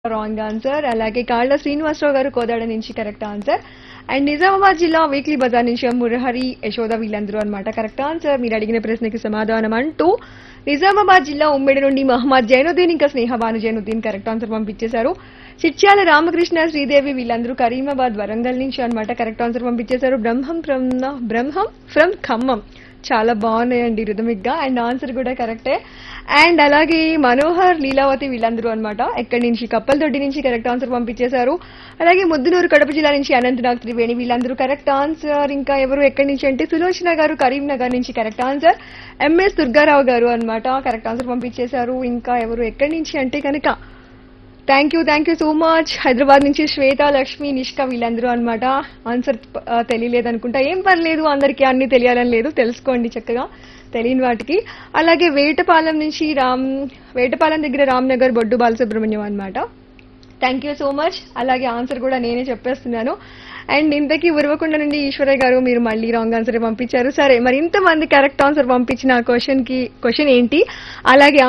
wrong answer అలాగే కాళ్ళ శ్రీనివాసరావు గారు కోదాడ నుంచి కరెక్ట్ ఆన్సర్ అండ్ నిజామాబాద్ జిల్లా వీక్లీ బజార్ నుంచి మురహరి యశోద వీళ్ళందరూ అనమాట కరెక్ట్ ఆన్సర్ మీరు అడిగిన ప్రశ్నకి సమాధానం అంటూ నిజామాబాద్ జిల్లా ఉమ్మడి నుండి మహమ్మద్ జైనుద్దీన్ ఇంకా స్నేహ భాను జైనుద్దీన్ కరెక్ట్ ఆన్సర్ పంపించేశారు చిట్యాల రామకృష్ణ శ్రీదేవి వీళ్ళందరూ కరీమాబాద్ వరంగల్ నుంచి అనమాట కరెక్ట్ ఆన్సర్ పంపించేశారు బ్రహ్మం ఫ్రమ్ బ్రహ్మం ఫ్రమ్ ఖమ్మం చాలా బాగున్నాయండి రిథమిక్ గా అండ్ ఆన్సర్ కూడా కరెక్టే అండ్ అలాగే మనోహర్ లీలావతి వీళ్ళందరూ అనమాట ఎక్కడి నుంచి కప్పలదొడ్డి నుంచి కరెక్ట్ ఆన్సర్ పంపించేశారు అలాగే ముద్దునూరు కడప జిల్లా నుంచి అనంతనాగ్ త్రివేణి వీళ్ళందరూ కరెక్ట్ ఆన్సర్ ఇంకా ఎవరు ఎక్కడి నుంచి అంటే సులోచన గారు కరీంనగర్ నుంచి కరెక్ట్ ఆన్సర్ ఎంఎస్ దుర్గారావు గారు అనమాట కరెక్ట్ ఆన్సర్ పంపించేశారు ఇంకా ఎవరు ఎక్కడి నుంచి అంటే కనుక thank you thank you so much Hyderabad నుంచి శ్వేత లక్ష్మి నిష్క వీళ్ళందరూ అనమాట ఆన్సర్ తెలియలేదు అనుకుంటా ఏం పర్లేదు అందరికీ అన్ని తెలియాలని లేదు తెలుసుకోండి చక్కగా తెలియని వాటికి అలాగే వేటపాలెం నుంచి రామ్ వేటపాలెం దగ్గర రామ్నగర్ బొడ్డు బాలసుబ్రహ్మణ్యం అనమాట థ్యాంక్ యూ సో మచ్ అలాగే ఆన్సర్ కూడా నేనే చెప్పేస్తున్నాను అండ్ ఇంతకీ ఉరవకొండ నుండి ఈశ్వరయ్య గారు మీరు మళ్ళీ రాంగ్ ఆన్సర్ పంపించారు సరే మరి ఇంతమంది కరెక్ట్ ఆన్సర్ పంపించిన క్వశ్చన్ కి క్వశ్చన్ ఏంటి అలాగే